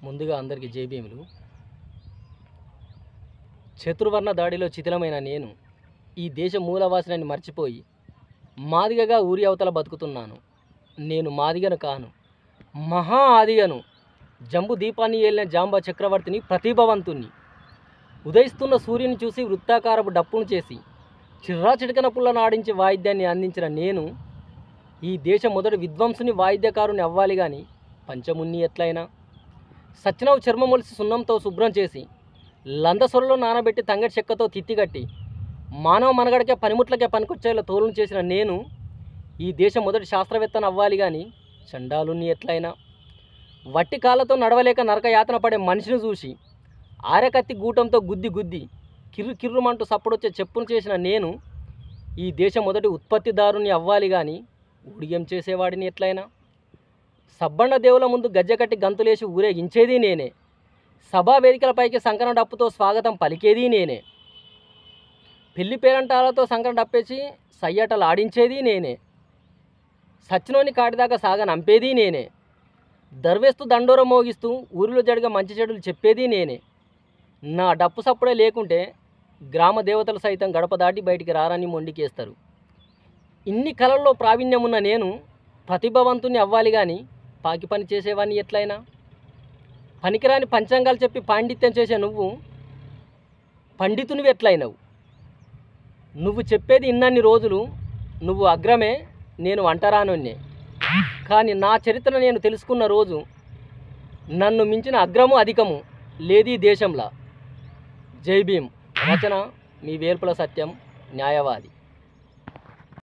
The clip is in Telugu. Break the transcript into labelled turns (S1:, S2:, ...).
S1: ముందుగా అందరికీ జైభీములు చతుర్వర్ణ దాడిలో చితిలమైన నేను ఈ దేశ మూలవాసినని మర్చిపోయి మాదిగగా ఊరి అవతల బతుకుతున్నాను నేను మాదిగను కాను మహా ఆదిగను జంబు దీపాన్ని ఏలిన జాంబా చక్రవర్తిని ప్రతిభావంతుణ్ణి ఉదయిస్తున్న సూర్యుని చూసి వృత్తాకారపు డప్పును చేసి చిర్రా చిటికన పుల్లను ఆడించి వాయిద్యాన్ని అందించిన నేను ఈ దేశ మొదటి విద్వాంసుని వాయిద్యకారుని అవ్వాలి కానీ పంచమున్ని ఎట్లయినా సచ్చినవు చర్మమొలిసి సున్నంతో శుభ్రం చేసి లందసొరలో నానబెట్టి తంగడి చెక్కతో తిత్తిగట్టి మానవ మనగడకే పనిముట్లకే పనికొచ్చేలా తోలును చేసిన నేను ఈ దేశ మొదటి శాస్త్రవేత్తను అవ్వాలి కానీ చండాలుని ఎట్లయినా వట్టి కాళ్ళతో నడవలేక నరక యాతన పడే మనిషిని చూసి ఆరకత్తి గూటంతో గుద్ది గుద్ది కిర్రు కిర్రుమంటూ సప్పుడొచ్చే చెప్పును చేసిన నేను ఈ దేశ మొదటి ఉత్పత్తిదారుని అవ్వాలి కానీ ఊడిగం చేసేవాడిని ఎట్లయినా సబ్బండ దేవుల ముందు గజ్జెకట్టి గంతులేసి ఊరేగించేది నేనే సభా వేదికలపైకి సంకన డప్పుతో స్వాగతం పలికేది నేనే పెళ్లి పేరంటాలతో సంకన డప్పేసి సయ్యటలు ఆడించేది నేనే సచ్చినోని కాటిదాకా సాగనంపేది నేనే దర్వేస్తూ దండోర మోగిస్తూ ఊరిలో జరిగే మంచి చెడులు చెప్పేది నేనే నా డప్పు సప్పుడే లేకుంటే గ్రామ దేవతలు సైతం గడప దాటి బయటికి రారని మొండికేస్తారు ఇన్ని కళల్లో ప్రావీణ్యం ఉన్న నేను ప్రతిభావంతుని అవ్వాలి కానీ పాకి పని చేసేవాడిని ఎట్లయినా పనికిరాని పంచాంగాలు చెప్పి పాండిత్యం చేసే నువ్వు పండితునివి ఎట్లయినవు నువ్వు చెప్పేది ఇన్నన్ని రోజులు నువ్వు అగ్రమే నేను అంటరానొన్నే కానీ నా చరిత్ర నేను తెలుసుకున్న రోజు నన్ను మించిన అగ్రము అధికము లేదీ దేశంలా జై భీమ్ రచన మీ వేల్పుల సత్యం న్యాయవాది